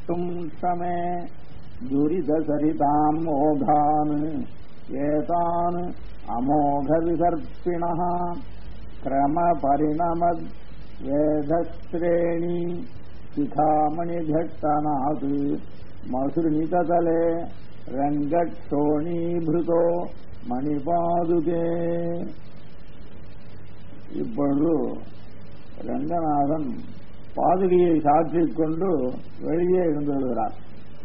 द्रष्टुम् क्षमे दुरितसरिताम् मोघान् एतान् अमोघविसर्पिणः क्रमपरिणमद्वेधश्रेणी शिखामणिघट्टनात् मसृणिततले ரங்கட்சோணீபிருதோ மணிபாதுகே இப்பொழுது ரங்கநாதன் பாதுகையை சாற்றிக் கொண்டு வெளியே எழுந்துள்ளார்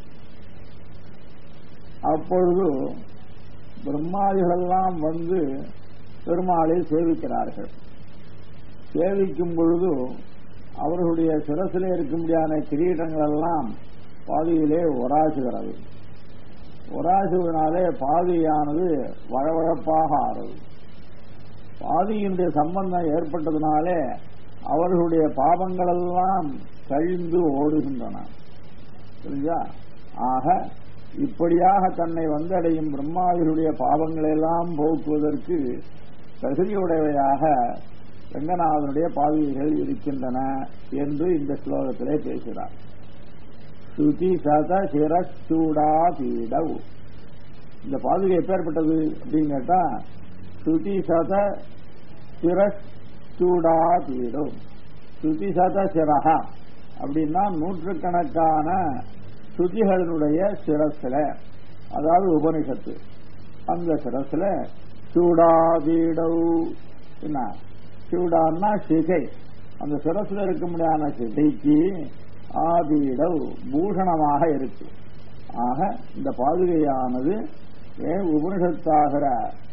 அப்பொழுது பிரம்மாதிகளெல்லாம் வந்து பெருமாளை சேவிக்கிறார்கள் சேவிக்கும் பொழுது அவர்களுடைய சிரசிலே இருக்கும்படியான கிரீடங்கள் எல்லாம் பாதியிலே ஒராசுகிறது ஒராசுவினாலே பாதியானது வழவழப்பாக ஆறுது பாதியினுடைய சம்பந்தம் ஏற்பட்டதுனாலே அவர்களுடைய பாவங்களெல்லாம் கழிந்து ஓடுகின்றன புரிஞ்சா ஆக இப்படியாக தன்னை வந்தடையும் பிரம்மாவிகளுடைய பாவங்களெல்லாம் போக்குவதற்கு தகுதியுடையவையாக ரங்கநாதனுடைய பாவிகள் இருக்கின்றன என்று இந்த ஸ்லோகத்திலே பேசுகிறார் ஸ்ருதி சத சிரச்சூடா பீடவு இந்த பாதுகை எப்பேற்பட்டது அப்படின்னு கேட்டா ஸ்ருதி சத சிரச்சூடா பீடம் ஸ்ருதி சத சிரகா அப்படின்னா நூற்றுக்கணக்கான ஸ்ருதிகளினுடைய சிரஸ்ல அதாவது உபனிஷத்து அந்த சிரஸ்ல சூடாபீடவு என்ன சூடான்னா சிகை அந்த சிரஸ்ல இருக்க முடியாத சிகைக்கு ஆபீடவ் பூஷணமாக இருக்கு ஆக இந்த பாதுகையானது உபனிஷத்தாகிற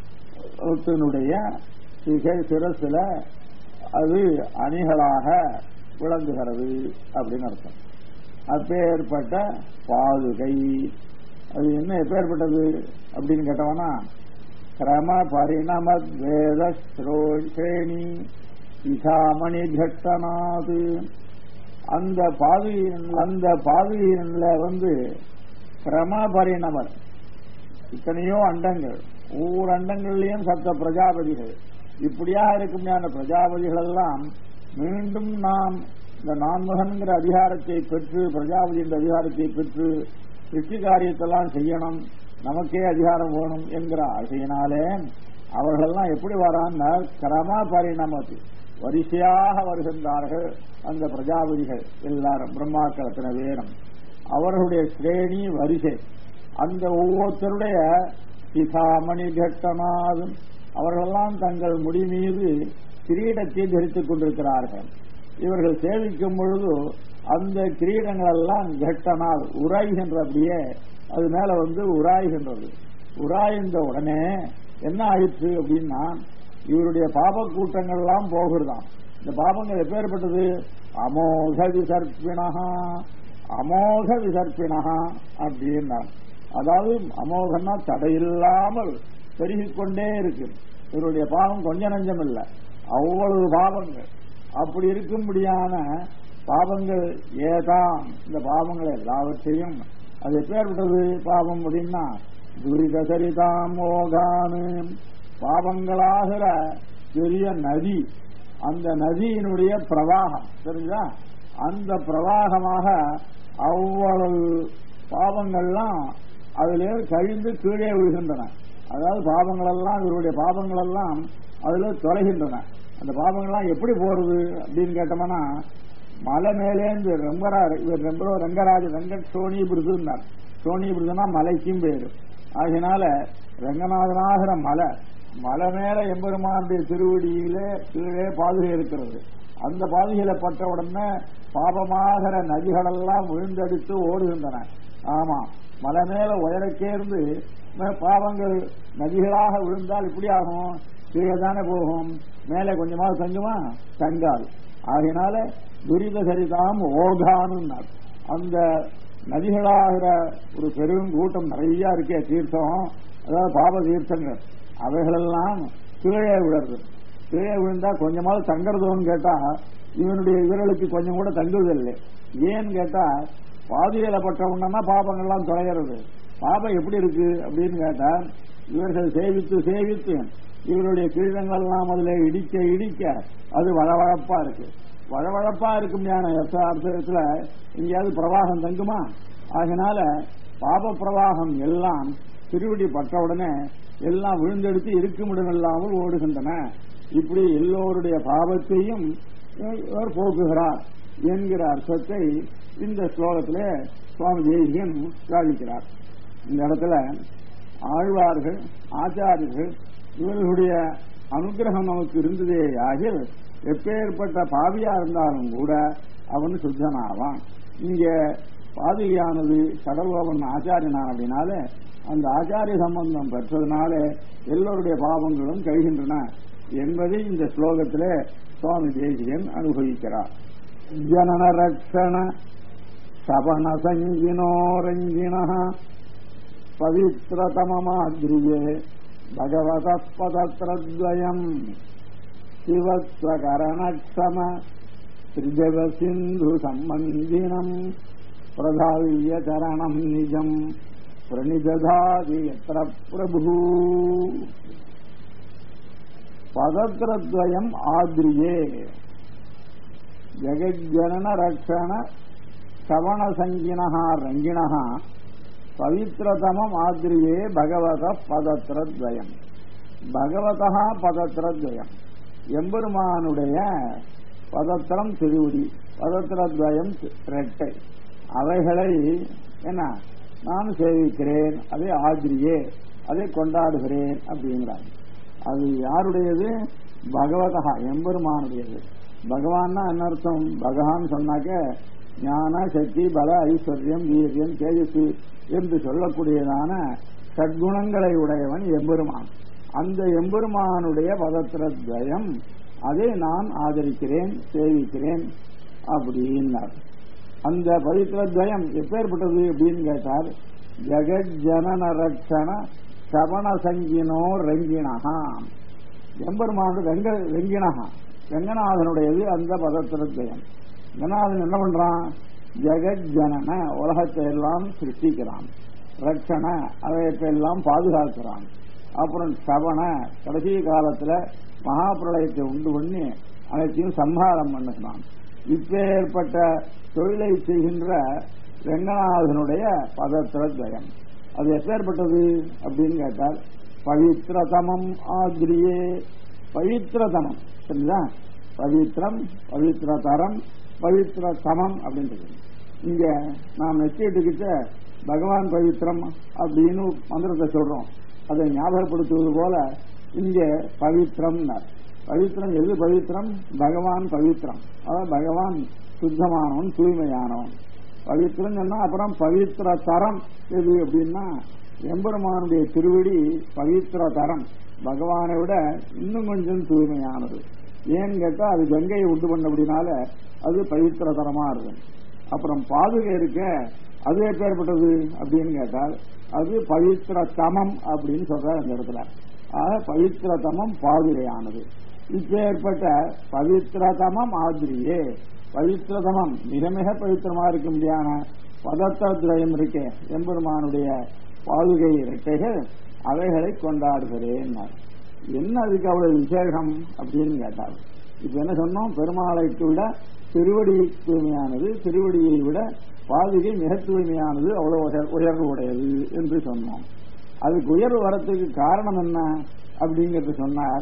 சிகை சிரசுல அது அணிகளாக விளங்குகிறது அப்படின்னு அர்த்தம் அப்பேற்பட்ட பாதுகை அது என்ன எப்பேற்பட்டது அப்படின்னு கேட்டவனா கிரம பரிணம வேத ஸ்ரேணி இசாமணி கட்டனாது அந்த பாதுகையின் அந்த பாதுகையின்ல வந்து கிரம பரிணமர் இத்தனையோ அண்டங்கள் ஒவ்வொரு அண்டங்கள்லயும் சப்த பிரஜாபதிகள் இப்படியாக இருக்கும் அந்த பிரஜாபதிகள் எல்லாம் மீண்டும் நாம் இந்த நான்முகன்கிற அதிகாரத்தை பெற்று பிரஜாபதி என்ற அதிகாரத்தை பெற்று வெற்றி காரியத்தெல்லாம் செய்யணும் நமக்கே அதிகாரம் வேணும் என்கிற ஆசையினாலே அவர்களெல்லாம் எப்படி வரான்னா கிரம பரிணமத்து வரிசையாக வருகின்றார்கள் அந்த பிரஜாபதிகள் எல்லாரும் பிரம்மாக்கள் அத்தனை பேரும் அவர்களுடைய ஸ்ரேணி வரிசை அந்த ஒவ்வொருத்தருடைய சிகாமணி கட்டனாதும் அவர்களெல்லாம் தங்கள் முடி மீது கிரீடத்தை தரித்துக் கொண்டிருக்கிறார்கள் இவர்கள் சேவிக்கும் பொழுது அந்த கிரீடங்கள் எல்லாம் கட்டனால் உராய்கின்ற அப்படியே அது மேல வந்து உராய்கின்றது உராய்ந்த உடனே என்ன ஆயிற்று அப்படின்னா இவருடைய பாப கூட்டங்கள் எல்லாம் போகிறதாம் இந்த பாபங்கள் எப்பேற்பட்டது அமோக விசர்ப்பினகா அமோக விசர்ப்பினகா அப்படின்னார் அதாவது அமோகன்னா தடையில்லாமல் பெருகிக் கொண்டே இருக்கு இவருடைய பாவம் கொஞ்ச நஞ்சம் இல்லை அவ்வளவு பாவங்கள் அப்படி இருக்கும்படியான பாவங்கள் ஏதான் இந்த பாவங்கள் எல்லாவற்றையும் அது எப்பேற்பட்டது பாவம் அப்படின்னா துரித சரிதாம் மோகானு பாவங்களாகிற பெரிய நதி அந்த நதியினுடைய பிரவாகம் தெரிஞ்சா அந்த பிரவாகமாக அவ்வளவு பாவங்கள்லாம் அதிலே கழிந்து கீழே விழுகின்றன அதாவது பாவங்கள் எல்லாம் இவருடைய பாவங்கள் எல்லாம் அதுல தொலைகின்றன அந்த பாவங்கள்லாம் எப்படி போறது அப்படின்னு கேட்டோம்னா மலை மேலேந்து ரங்கராஜ் இவர் ரொம்ப ரங்கராஜ ரங்கட் சோனி பிருதுன்னார் சோனி பிருதுனா மலைக்கும் பேரு ஆகினால ரங்கநாதனாகிற மலை மலை மேல எம்பெருமானுடைய திருவடியிலே கீழே பாதுகை இருக்கிறது அந்த பாதுகையில பட்ட உடனே பாபமாகிற நதிகளெல்லாம் விழுந்தடித்து ஓடுகின்றன ஆமா மலை மேல உயரக்கேர்ந்து பாவங்கள் நதிகளாக விழுந்தால் இப்படி ஆகும் கீழே தானே போகும் மேலே கொஞ்சமாவது தங்குமா தங்காது ஆகினால துரித சரிதாம் ஓகானுன்னார் அந்த நதிகளாகிற ஒரு பெரும் கூட்டம் நிறைய இருக்கே தீர்த்தம் அதாவது பாப தீர்த்தங்கள் அவைகளெல்லாம் கீழே விடுறது கீழே விழுந்தா கொஞ்சமாவது தங்குறதோன்னு கேட்டா இவனுடைய இவர்களுக்கு கொஞ்சம் கூட தங்குவதில்லை ஏன்னு கேட்டா பாதியில பட்டவங்கன்னா பாபங்கள்லாம் தொலைகிறது பாபம் எப்படி இருக்கு அப்படின்னு கேட்டா இவர்கள் சேவித்து சேவித்து இவருடைய கிரீடங்கள் எல்லாம் அதுல இடிக்க இடிக்க அது வளவழப்பா இருக்கு வழவழப்பா இருக்குமையான அர்த்தத்துல எங்கேயாவது பிரவாகம் தங்குமா ஆகினால பாப பிரவாகம் எல்லாம் திருவடி பட்டவுடனே எல்லாம் விழுந்தெடுத்து இருக்குமிடமில்லாமல் ஓடுகின்றன இப்படி எல்லோருடைய பாவத்தையும் இவர் போக்குகிறார் என்கிற அர்த்தத்தை இந்த ஸ்லோகத்திலே சுவாமி தேசியன் சாதிக்கிறார் இந்த இடத்துல ஆழ்வார்கள் ஆச்சாரியர்கள் இவர்களுடைய அனுகிரகம் நமக்கு இருந்ததே ஆகில் எப்பேற்பட்ட பாவியா இருந்தாலும் கூட அவன் சுத்தனாவான் இங்க பாதிரியானது கடவுளவன் ஆச்சாரியனான் அப்படின்னால அந்த ஆச்சாரிய சம்பந்தம் பெற்றதுனால எல்லோருடைய பாவங்களும் கழிகின்றன என்பதை இந்த ஸ்லோகத்திலே சுவாமி தேசியன் அனுபவிக்கிறார் ஜனன ரக்ஷண சபன சங்கினோரங்கிண பவித்ரதமமாத்ரியே பகவத பதத்ரத்வயம் சிவஸ்வகரணக்ஷம திரிஜவ சிந்து சம்பந்தினம் பிரதாவிய சரணம் நிஜம் பிரணிததாதி எத்திர பிரபு பதத்ரத்வயம் ஆத்ரியே ஜெகஜனன ரக்ஷண சவண சங்கினஹா ரங்கிணஹா பவித்ரதமம் ஆத்ரியே பகவத பதத்ரத்வயம் பகவதா பதத்ரத்வயம் எம்பெருமானுடைய பதத்திரம் திருவுடி பதத்திரத்வயம் ரெட்டை அவைகளை என்ன நான் சேவிக்கிறேன் அதை ஆதிரியே அதை கொண்டாடுகிறேன் அப்படிங்கிறார் அது யாருடையது பகவதா எம்பெருமானுடையது பகவான்னா என்ன அர்த்தம் பகவான் சொன்னாக்க ஞான சக்தி பல ஐஸ்வர்யம் வீரியம் தேஜஸ்வி என்று சொல்லக்கூடியதான சத்குணங்களை உடையவன் எம்பெருமான் அந்த எம்பெருமானுடைய பதத்திரத்வயம் அதை நான் ஆதரிக்கிறேன் சேவிக்கிறேன் அப்படின்னார் அந்த பவித்திரத்வயம் எப்பேற்பட்டது அப்படின்னு கேட்டார் ஜெகத் ஜனன ரட்சண சவண சங்கினோ ரங்கிணகா எம்பெருமானு வெங்க வெங்கினகா வெங்கநாதனுடையது அந்த பதத்திரத்வயம் வெங்கநாதன் என்ன பண்றான் ஜெகத் ஜனன உலகத்தை எல்லாம் சிருஷ்டிக்கிறான் ரட்சண அவையத்தையெல்லாம் பாதுகாக்கிறான் அப்புறம் சவண கடைசி காலத்துல மகாபிரளயத்தை உண்டு பண்ணி அனைத்தையும் சம்ஹாரம் பண்ணுகிறான் இப்பேற்பட்ட தொழிலை செய்கின்ற வெங்கநாதனுடைய பதத்திரத்வயம் அது எப்பேற்பட்டது அப்படின்னு கேட்டால் பவித்ரதமம் ஆத்ரியே பவித்ரதமம் சரிங்களா பவித்ரம் பவித்ரதரம் பவித்ர சமம் அப்படின்றது இங்க நாம் நெச்சிட்டுக்கிட்ட பகவான் பவித்ரம் அப்படின்னு மந்திரத்தை சொல்றோம் அதை ஞாபகப்படுத்துவது போல இங்க பவித்ரம் பவித்ரம் எது பவித்ரம் பகவான் பவித்ரம் அதாவது பகவான் சுத்தமானவன் தூய்மையானவன் பவித்ரம் சொன்னா அப்புறம் பவித்ர தரம் எது அப்படின்னா எம்பெருமானுடைய திருவடி பவித்ர தரம் பகவானை விட இன்னும் கொஞ்சம் தூய்மையானது ஏன்னு கேட்டா அது கங்கையை உண்டு பண்ணபடினால அது பவித்திர தரமா இருக்கும் அப்புறம் பாதுகை இருக்க அது எப்பேற்பட்டது அப்படின்னு கேட்டால் அது பவித்திர தமம் அப்படின்னு சொல்றாரு அந்த இடத்துல ஆக பவித்திரதமம் பாதுகையானது இப்பேற்பட்ட பவித்திரதமம் ஆதிரியே பவித்திரதமம் மிக மிக பவித்திரமா இருக்க முடியான பதத்திரயம் இருக்கே எம்பெருமானுடைய பாதுகை இரட்டைகள் அவைகளை கொண்டாடுகிறேன் என்ன அதுக்கு அவ்வளவு விசேஷம் அப்படின்னு கேட்டார் இப்ப என்ன சொன்னோம் பெருமாளை விட திருவடி தூய்மையானது திருவடியை விட பாதுகை மிக தூய்மையானது அவ்வளவு உயர்வு உடையது என்று சொன்னோம் அதுக்கு உயர்வு வரத்துக்கு காரணம் என்ன அப்படிங்கறது சொன்னார்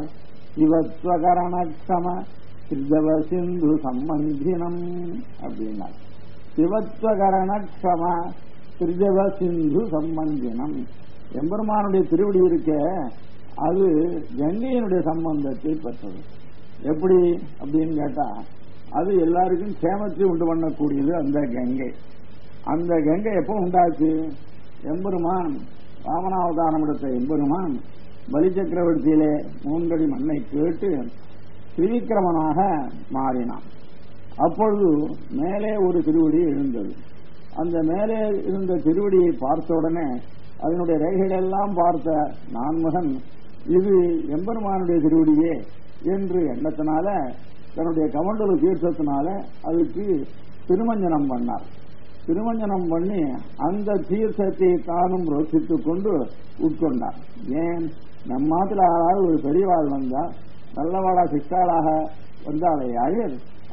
சிவத்வகரணக்ஷம சித்தவ சிந்து சம்பந்தினம் அப்படின்னார் சிவத்வகரணக்ஷம திருஜவ சிந்து சம்பந்தினம் எம்பெருமானுடைய திருவடி இருக்க அது கங்கையினுடைய சம்பந்தத்தை பெற்றது எப்படி அப்படின்னு கேட்டா அது எல்லாருக்கும் சேமத்தை உண்டு பண்ணக்கூடியது அந்த கங்கை அந்த கங்கை எப்போ உண்டாச்சு எம்பெருமான் ராமனாவதானம் எடுத்த எம்பெருமான் பலி சக்கரவர்த்தியிலே மூன்றடி மண்ணை கேட்டு திரிவிக்கிரமனாக மாறினான் அப்பொழுது மேலே ஒரு திருவடி எழுந்தது அந்த மேலே இருந்த திருவடியை பார்த்த உடனே அதனுடைய ரேகைகளெல்லாம் பார்த்த நான்மகன் இது எம்பெருமானுடைய திருவடியே என்று எண்ணத்தினால தன்னுடைய கமண்டல தீர்த்தத்தினால அதுக்கு திருமஞ்சனம் பண்ணார் திருமஞ்சனம் பண்ணி அந்த தீர்த்தத்தை தானும் ரோசித்துக் கொண்டு உட்கொண்டார் ஏன் நம் மாத்துல யாராவது ஒரு பெரியவாள் வந்தா நல்லவாளா சிக்காளாக வந்தாலே ஆகிய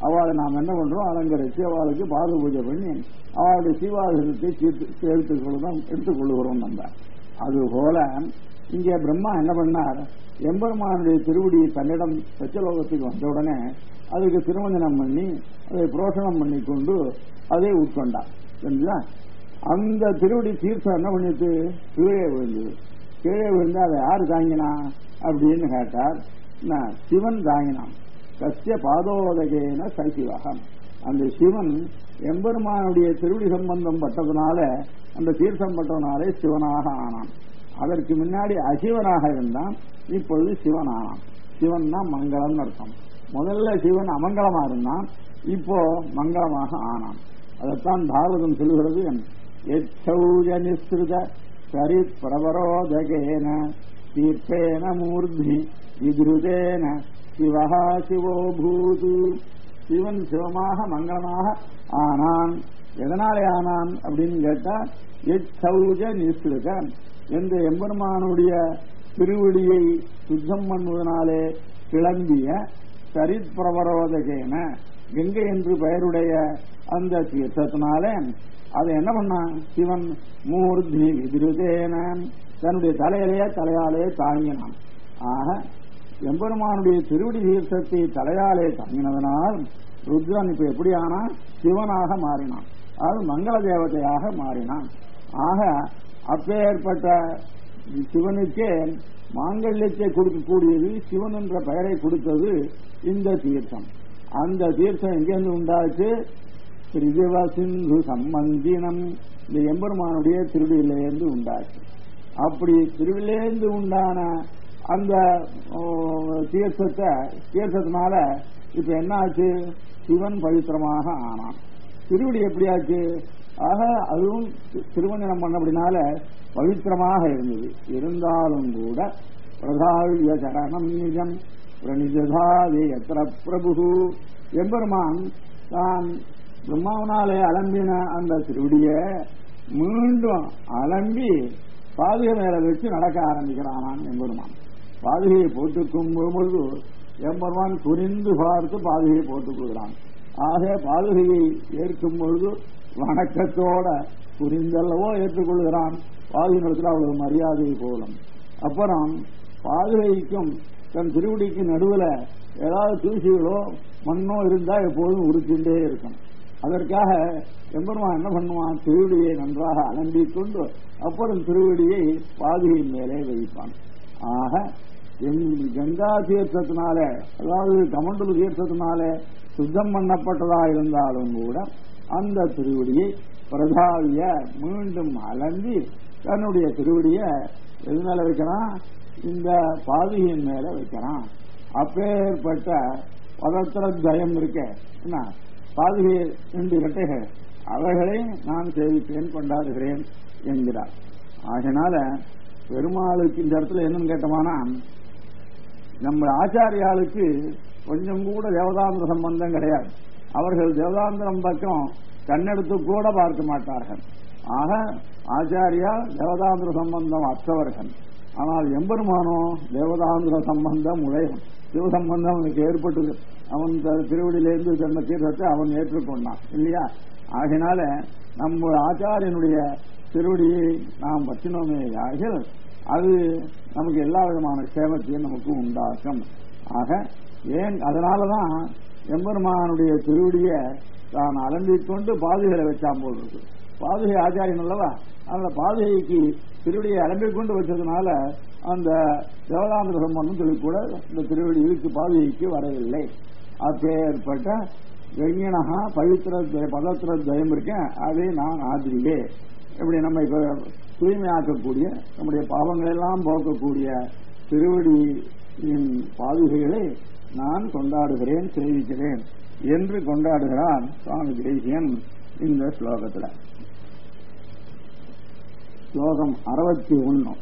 அவளை நாம் என்ன பண்றோம் அலங்கரித்து அவளுக்கு பாத பூஜை பண்ணி அவளுடைய சீவாதத்தை எடுத்துக்கொள்ளும் எடுத்துக்கொள்ளுகிறோம் நம்ம அதுபோல இங்கே பிரம்மா என்ன பண்ணார் எம்பெருமானுடைய திருவடியை தன்னிடம் சச்சலோகத்துக்கு வந்த உடனே அதுக்கு திருமஞ்சனம் பண்ணி அதை புரோஷனம் பண்ணி கொண்டு அதை உட்கொண்டார் சரிங்களா அந்த திருவடி தீர்த்தம் என்ன பண்ணிட்டு கீழே விழுந்தது கீழே விழுந்து அதை யாரு தாங்கினா அப்படின்னு கேட்டார் நான் சிவன் தாங்கினான் சத்திய பாதோதகேன சசிவகம் அந்த சிவன் எம்பெருமானுடைய திருவடி சம்பந்தம் பட்டதுனால அந்த தீர்த்தம் பட்டதுனாலே சிவனாக ஆனான் அதற்கு முன்னாடி அசிவனாக இருந்தான் இப்பொழுது சிவன் ஆனான் சிவன் தான் மங்களம் அர்த்தம் முதல்ல சிவன் அமங்கலமா இருந்தான் இப்போ மங்களமாக ஆனான் அதைத்தான் பாரதம் சொல்லுகிறது எச்சௌஜ நிஸ்ருத சரி பிரபரோதகேன தீர்த்தேன மூர்த்தி விதிருதேன சிவஹா சிவோ பூது சிவன் சிவமாக மங்களமாக ஆனான் எதனாலே ஆனான் அப்படின்னு கேட்டா எச்சௌஜ நிஸ்ருத எந்த எம்பெருமானுடைய திருவடியை சுத்தம் பண்ணுவதனாலே கிளம்பிய சரித் பிரபரோதகேன கங்கை என்று பெயருடைய அந்த தீர்த்தத்தினாலே அதை என்ன பண்ணான் சிவன் மூர்த்தி விதிருதேன தன்னுடைய தலையிலேயே தலையாலே தாங்கினான் ஆக எம்பெருமானுடைய திருவடி தீர்த்தத்தை தலையாலே தாங்கினதனால் ருத்ரன் இப்ப எப்படி ஆனா சிவனாக மாறினான் அது மங்கள தேவதையாக மாறினான் ஆக அப்பேற்பட்ட சிவனுக்கே மாங்கல்யத்தை கொடுக்கக்கூடியது சிவன் என்ற பெயரை கொடுத்தது இந்த தீர்த்தம் அந்த தீர்த்தம் எங்கேருந்து உண்டாச்சு திரிதிவ சிந்து சம்பந்தினம் இந்த எம்பெருமானுடைய திருவிழிலேருந்து உண்டாச்சு அப்படி திருவிழிலேருந்து உண்டான அந்த தீர்த்தத்தை தீர்த்தத்தினால இப்ப என்ன ஆச்சு சிவன் பவித்திரமாக ஆனான் திருவடி எப்படியாச்சு ஆக அதுவும் திருமஞ்சனம் பண்ணபடினால பவித்திரமாக இருந்தது இருந்தாலும் கூட பிரதாவிய சரணம் நிஜம் பிரணிஜதாதி எத்திர பிரபு எம்பெருமான் தான் பிரம்மாவனாலே அலம்பின அந்த திருவடிய மீண்டும் அலம்பி பாதுகை மேல வச்சு நடக்க ஆரம்பிக்கிறானான் எம்பெருமான் பாதுகையை போட்டுக்கும் பொழுது எம்பெருமான் குறிந்து பார்த்து பாதுகையை போட்டுக் கொள்கிறான் ஆக பாதுகையை ஏற்கும் பொழுது வணக்கத்தோட புரிந்தல்லவோ ஏற்றுக்கொள்கிறான் பாதுகத்தில் அவ்வளவு மரியாதை போலும் அப்புறம் பாதுகைக்கும் தன் திருவடிக்கு நடுவில் ஏதாவது தூசிகளோ மண்ணோ இருந்தா எப்போதும் உறுத்திண்டே இருக்கும் அதற்காக எம்பெருமான் என்ன பண்ணுவான் திருவடியை நன்றாக அலம்பிக் கொண்டு அப்புறம் திருவடியை பாதுகையின் மேலே வைப்பான் ஆக கங்கா தீர்த்தத்தினால அதாவது கமண்டல தீர்த்தத்தினால சுத்தம் பண்ணப்பட்டதா இருந்தாலும் கூட அந்த திருவடியை பிரதாவிய மீண்டும் அலம்பி தன்னுடைய திருவடிய எது மேல வைக்கிறான் இந்த பாதுகையின் மேல வைக்கிறான் அப்பேற்பட்ட பதத்திர ஜயம் இருக்க என்ன பாதுகை ரெண்டு இரட்டைகள் அவைகளை நான் சேவித்தேன் கொண்டாடுகிறேன் என்கிறார் ஆகினால பெருமாளுக்கு இந்த இடத்துல என்னன்னு கேட்டோமானா நம்ம ஆச்சாரியாளுக்கு கொஞ்சம் கூட தேவதாந்திர சம்பந்தம் கிடையாது அவர்கள் தேவதாந்திரம் பக்கம் கண்ணெடுத்து கூட பார்க்க மாட்டார்கள் ஆக ஆச்சாரியா தேவதாந்திர சம்பந்தம் அற்றவர்கள் ஆனால் எம்பெருமானோ தேவதாந்திர சம்பந்தம் உடையவன் சிவ சம்பந்தம் அவனுக்கு ஏற்பட்டது அவன் திருவடியிலிருந்து தன்ன தீர்த்தத்தை அவன் ஏற்றுக்கொண்டான் இல்லையா ஆகினால நம்ம ஆச்சாரியனுடைய திருவடியை நாம் பற்றினோமே ஆகில் அது நமக்கு எல்லா விதமான சேமத்தையும் நமக்கு உண்டாக்கும் ஆக ஏன் அதனாலதான் எம்பெருமானுடைய திருவடிய தான் அலம்பிக் கொண்டு பாதுகளை வச்சான் போல் இருக்கு பாதுகை ஆச்சாரியன் அல்லவா அந்த பாதுகைக்கு திருவடியை அலம்பிக் கொண்டு வச்சதுனால அந்த தேவதாந்திர சம்பந்தம் சொல்லி கூட இந்த திருவடிக்கு பாதுகைக்கு வரவில்லை அப்பேற்பட்ட வெங்கினகா பவித்திர பதத்திர ஜெயம் இருக்கேன் அதை நான் ஆதிரியே இப்படி நம்ம இப்ப தூய்மையாக்கக்கூடிய நம்முடைய பாவங்கள் எல்லாம் போக்கக்கூடிய திருவடியின் பாதுகைகளை நான் கொண்டாடுகிறேன் சேவிக்கிறேன் என்று கொண்டாடுகிறான் சுவாமி தேசியன் இந்த ஸ்லோகத்தில் ஸ்லோகம் அறுபத்தி ஒன்னு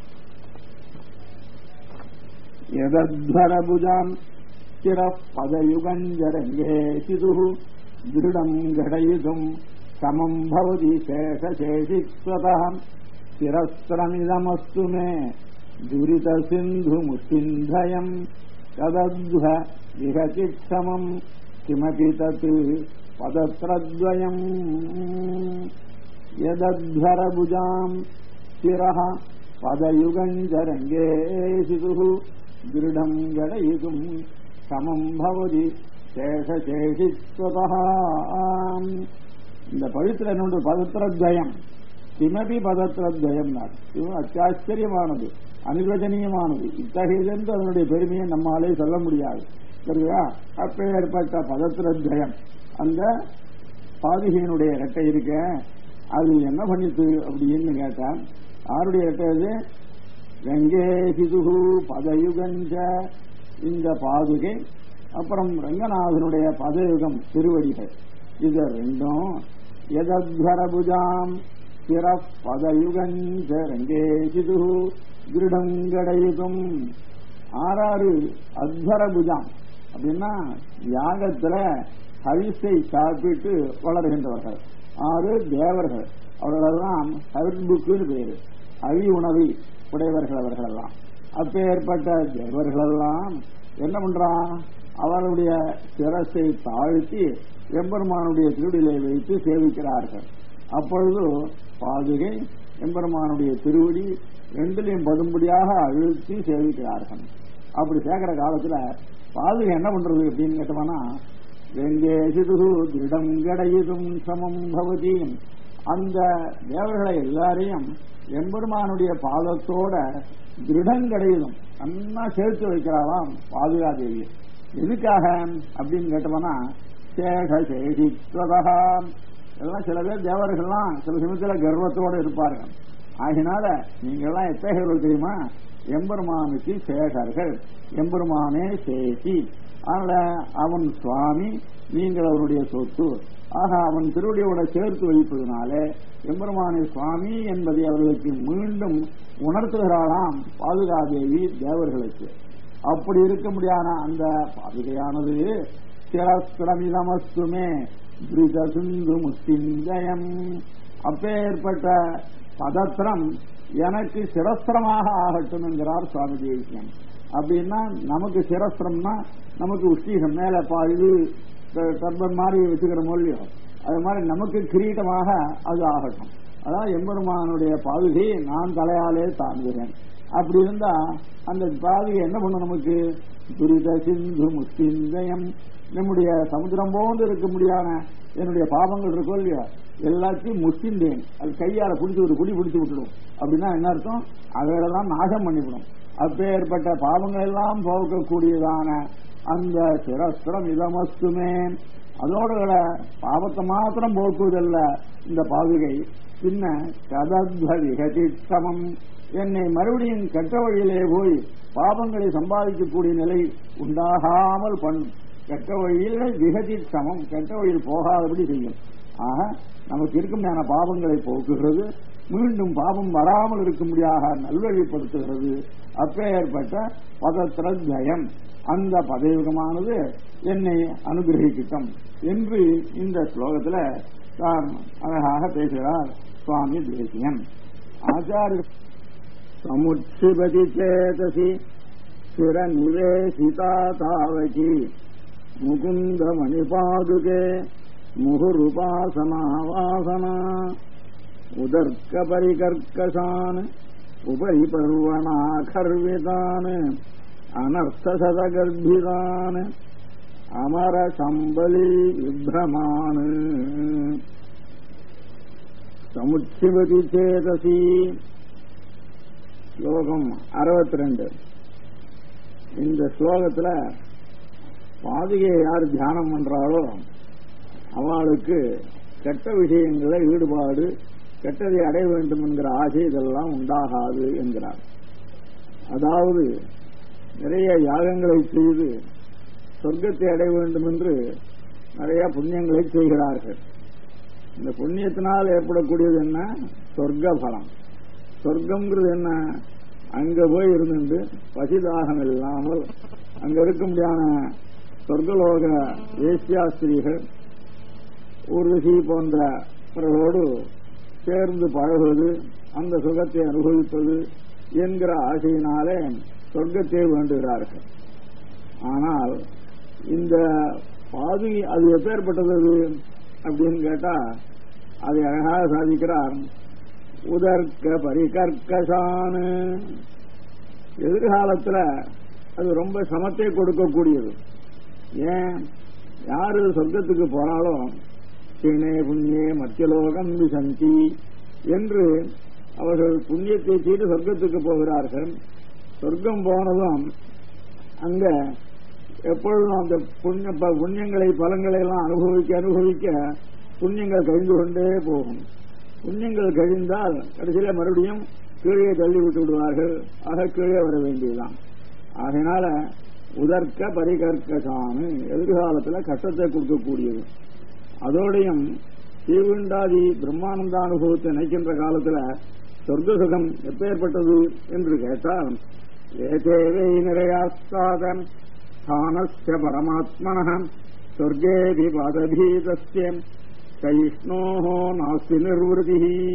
यदध्वरभुजाम् चिरः पदयुगञ्जरङ्गे सितुः दृढम् घटयितुम् समम् भवति शेषशेषित्वतः चिरस्त्रमिदमस्तु मे दुरितसिन्धुमुष्टिन्धयम् तदध्व विहचिक्षमम् किमपि तत् पदत्रद्वयम् यदध्वरभुजाम् शिरः पदयुगम् च रङ्गे शितुः दृढम् गडयितुम् समम् भवति சேஷசேஷித்வதா இந்த பவித்திரனோட பதத்திரத்வயம் கிமபி பதத்திரத்வயம் இதுவும் அத்தியாச்சரியமானது அனிர்வச்சனீயமானது இத்தகையதென்று அதனுடைய பெருமையை நம்மாலே சொல்ல முடியாது சரியா அப்பேற்பட்ட பதத்திரத்வயம் அந்த பாதுகையினுடைய ரெட்டை இருக்க அது என்ன பண்ணிட்டு அப்படின்னு கேட்டா யாருடைய ரெட்டை அது கங்கே சிதுகு பதயுகஞ்ச இந்த பாதுகை அப்புறம் ரங்கநாதனுடைய பதயுகம் திருவடிகள் இது ரெண்டும் எதத்வரபுஜாம் சிற பதயுகஞ்ச ரங்கேசிது திருடங்கடையுகம் ஆறாறு அத்வரபுஜாம் அப்படின்னா யாகத்துல ஹரிசை சாப்பிட்டு வளர்கின்றவர்கள் ஆறு தேவர்கள் அவர்களெல்லாம் ஹவிர்புக்குன்னு பேரு அவி உணவி உடையவர்கள் அவர்களெல்லாம் அப்பேற்பட்ட தேவர்களெல்லாம் என்ன பண்றான் அவருடைய சிரசை தாழ்த்தி எம்பெருமானுடைய திருடிலை வைத்து சேவிக்கிறார்கள் அப்பொழுது பாதுகை எம்பெருமானுடைய திருவடி ரெண்டுலையும் படும்படியாக அழுத்தி சேவிக்கிறார்கள் அப்படி சேர்க்கிற காலத்துல பாதுகை என்ன பண்றது அப்படின்னு கேட்டோம்னா வெங்கேசிது திருடம் கடையுதும் சமம் பவதி அந்த தேவர்களை எல்லாரையும் எம்பெருமானுடைய பாதத்தோட திருடங்கடையிலும் நன்னா சேர்த்து வைக்கிறாராம் பாதுகாதேவி எதுக்காக அப்படின்னு கேட்டோம்னா சேஷ சேஷித்வதா எல்லாம் சில பேர் தேவர்கள்லாம் சில சமயத்துல கர்வத்தோட இருப்பார்கள் ஆகினால நீங்க எல்லாம் எத்தகையவர்கள் தெரியுமா எம்பெருமானுக்கு சேஷர்கள் எம்பெருமானே சேஷி அதனால அவன் சுவாமி நீங்கள் அவருடைய சொத்து ஆக அவன் திருவடியோட சேர்த்து வைப்பதனால எம்பெருமானை சுவாமி என்பதை அவர்களுக்கு மீண்டும் உணர்த்துகிறாளாம் பாதுகாதேவி தேவர்களுக்கு அப்படி இருக்க முடியாத அந்த பாதுகையானது சிரஸ்திரமிதமஸ்துமே துரித சிந்து முஸ்திஞ்சயம் அப்பேற்பட்ட பதத்திரம் எனக்கு சிரஸ்திரமாக ஆகட்டும் என்கிறார் சுவாமி தேசியம் அப்படின்னா நமக்கு சிரஸ்திரம்னா நமக்கு உஷ்டீகம் மேல பா இது டர்பன் மாதிரி வச்சுக்கிறோமோ இல்லையோ அது மாதிரி நமக்கு கிரீட்டமாக அது ஆகட்டும் அதான் எம்பெருமானுடைய பாதுகையை நான் தலையாலே தாங்குகிறேன் அப்படி இருந்தா அந்த பாதுகை என்ன பண்ணும் நமக்கு துரித சிந்து முஸ்திந்தயம் நம்முடைய சமுத்திரம் போன்று இருக்க முடியாத என்னுடைய பாவங்கள் இருக்கோ இல்லையா எல்லாத்தையும் முஸ்திந்தேன் அது கையால பிடிச்சி ஒரு குடி பிடிச்சி விட்டுடும் அப்படின்னா என்ன அர்த்தம் அவைகளெல்லாம் நாசம் பண்ணிவிடும் அப்பேற்பட்ட பாவங்கள் எல்லாம் போக்கக்கூடியதான அந்த சிரஸ்திரம் இதமஸ்துமே அதோட பாவத்தை மாத்திரம் போக்குவதல்ல இந்த பாதுகை பின்ன கதத்வதிகதித்தமம் என்னை மறுபடியும் கெட்ட வழியிலே போய் பாவங்களை சம்பாதிக்கக்கூடிய நிலை உண்டாகாமல் பண்ணும் கெட்ட வழியில் விகதி சமம் கெட்ட வழியில் போகாதபடி செய்யும் ஆக நமக்கு இருக்குமையான பாவங்களை போக்குகிறது மீண்டும் பாவம் வராமல் இருக்கும்படியாக நல்வழிப்படுத்துகிறது அப்பேற்பட்ட பதத்திரத்வயம் அந்த பதயுகமானது என்னை அனுகிரகிக்கட்டும் என்று இந்த ஸ்லோகத்துல தான் அழகாக பேசுகிறார் சுவாமி தேசியன் ஆச்சாரிய சமுட்சிபதி சேதசி சிர நிவேசிதா தாவகி முகுந்த மணிபாதுகே முகுருபாசனா வாசனா உதர்க்க பரிகர்க்கசான் உபரி பர்வணாகர்விதான் அனர்த்தசதகர்பிதான் அமர சம்பலி விப்ரமான் சமுச்சிவதி சேதசி ஸ்லோகம் அறுபத்தி ரெண்டு இந்த ஸ்லோகத்துல பாதுகையை யார் தியானம் பண்றாளோ அவளுக்கு கெட்ட விஷயங்கள ஈடுபாடு கெட்டதை அடைய வேண்டும் என்கிற ஆசை இதெல்லாம் உண்டாகாது என்கிறார் அதாவது நிறைய யாகங்களை செய்து சொர்க்கத்தை அடைய வேண்டும் என்று நிறைய புண்ணியங்களை செய்கிறார்கள் இந்த புண்ணியத்தினால் ஏற்படக்கூடியது என்ன சொர்க்க பலம் சொர்க்கம்ங்கிறது என்ன அங்க போய் இருந்துட்டு பசிதாகம் இல்லாமல் அங்க இருக்க முடியாத சொர்க்கலோக வேசியாஸ்திரிகள் ஊர்வசி போன்றவர்களோடு சேர்ந்து பழகுவது அந்த சுகத்தை அனுபவிப்பது என்கிற ஆசையினாலே சொர்க்கத்தை வேண்டுகிறார்கள் ஆனால் இந்த பாதுகை அது எப்பேற்பட்டது அது அப்படின்னு கேட்டா அதை அழகாக சாதிக்கிறார் உதர்க்க பரிகர்க்கசானு எதிர்காலத்துல அது ரொம்ப சமத்தை கொடுக்கக்கூடியது ஏன் யாரு சொர்க்கத்துக்கு போனாலோ பிணே புண்ணியே மத்தியலோகம் விசந்தி என்று அவர்கள் புண்ணியத்தை செய்து சொர்க்கத்துக்கு போகிறார்கள் சொர்க்கம் போனதும் அங்க எப்பொழுதும் அந்த புண்ணிய ப- புண்ணியங்களை பலங்களை எல்லாம் அனுபவிக்க அனுபவிக்க புண்ணியங்கள் கழிந்து கொண்டே போகும் புண்ணியங்கள் கழிந்தால் கடைசியில மறுபடியும் கீழே தள்ளி விட்டு விடுவார்கள் ஆக கீழே வர வேண்டியதுதான் ஆகையினால உதர்க்க பரிகற்கசானு எதிர்காலத்துல கஷ்டத்தை கொடுக்கக்கூடியது அதோடையும் தீவுண்டாதி பிரம்மானந்த அனுபவத்தை நினைக்கின்ற காலத்துல சொர்க்க சுகம் எப்பேற்பட்டது என்று கேட்டால் ஏதேவை நிறையாஸ்தாதம் ஸ்தானஸ்ய பரமாத்மன சொர்க்கேபி பதபீதஸ்ய கைஷ்ணோ நாஸ்தி நிர்வதி